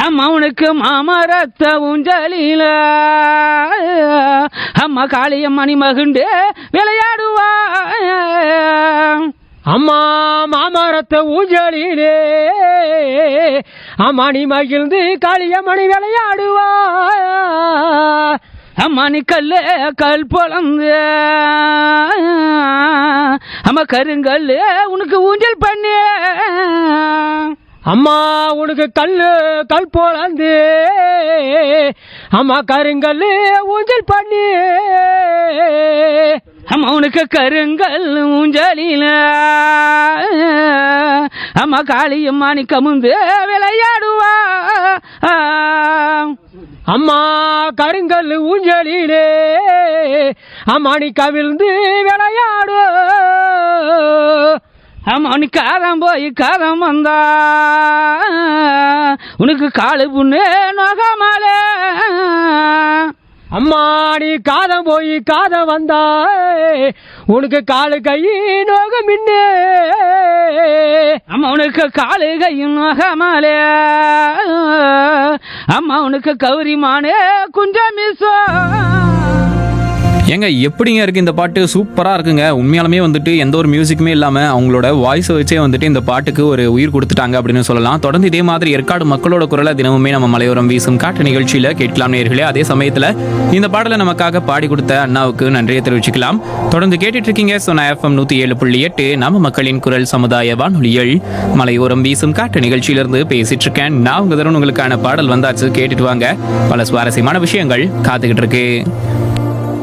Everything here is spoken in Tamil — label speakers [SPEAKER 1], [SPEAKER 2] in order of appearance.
[SPEAKER 1] அம்மா உனக்கு மாமரத்த ஊஞ்சலில அம்மா காளியம்மணி மகுண்டு விளையாடுவா
[SPEAKER 2] அம்மா மாமரத்தை ஊஞ்சலிலே அம்மாணி மகிழ்ந்து காளியம்மணி விளையாடுவா
[SPEAKER 1] அம்மா நீ கல்லு கல் பொழந்து அம்மா கருங்கல்லு உனக்கு ஊஞ்சல் பண்ணு
[SPEAKER 2] அம்மா உனக்கு கல்லு கல் போலந்து அம்மா கருங்கல்லு ஊஞ்சல் பண்ணி
[SPEAKER 1] அம்மா உனக்கு கருங்கல் ஊஞ்சலில அம்மா காளியம்மா நீ கமுந்து விளையாடுவா
[SPEAKER 2] அம்மா கருங்கல் ஊஞ்சலிலே அம்மா நீ கவிழ்ந்து விளையாடு
[SPEAKER 1] அம்மா நீ காரம் போய் காரம் வந்தா உனக்கு காலு புண்ணு நோகமாலே
[SPEAKER 2] அம்மா நீ காதம் போய் காதம் வந்தா உனக்கு காலு கை நோக மின்னு
[SPEAKER 1] அம்மா உனக்கு காலு கையும் நோகமாலே அம்மா உனக்கு கௌரிமானே குஞ்சம் மிசோ
[SPEAKER 3] ஏங்க எப்படிங்க இருக்கு இந்த பாட்டு சூப்பரா இருக்குங்க உண்மையாலுமே வந்துட்டு எந்த ஒரு மியூசிக்குமே இல்லாம அவங்களோட வாய்ஸை வச்சே வந்துட்டு இந்த பாட்டுக்கு ஒரு உயிர் கொடுத்துட்டாங்க அப்படின்னு சொல்லலாம் தொடர்ந்து இதே மாதிரி ஏற்காடு மக்களோட குரலை தினமுமே நம்ம மலையோரம் வீசும் காட்டு நிகழ்ச்சியில கேட்கலாம் நேர்களே அதே சமயத்துல இந்த பாடலை நமக்காக பாடி கொடுத்த அண்ணாவுக்கு நன்றியை தெரிவிச்சுக்கலாம் தொடர்ந்து கேட்டுட்டு இருக்கீங்க சொன்ன எஃப்எம் நூத்தி ஏழு புள்ளி எட்டு நம்ம மக்களின் குரல் சமுதாய வானொலிகள் மலையோரம் வீசும் காட்டு நிகழ்ச்சியிலிருந்து பேசிட்டு இருக்கேன் நான் உங்க தருண் உங்களுக்கான பாடல் வந்தாச்சு கேட்டுட்டு வாங்க பல சுவாரஸ்யமான விஷயங்கள் காத்துக்கிட்டு இருக்கு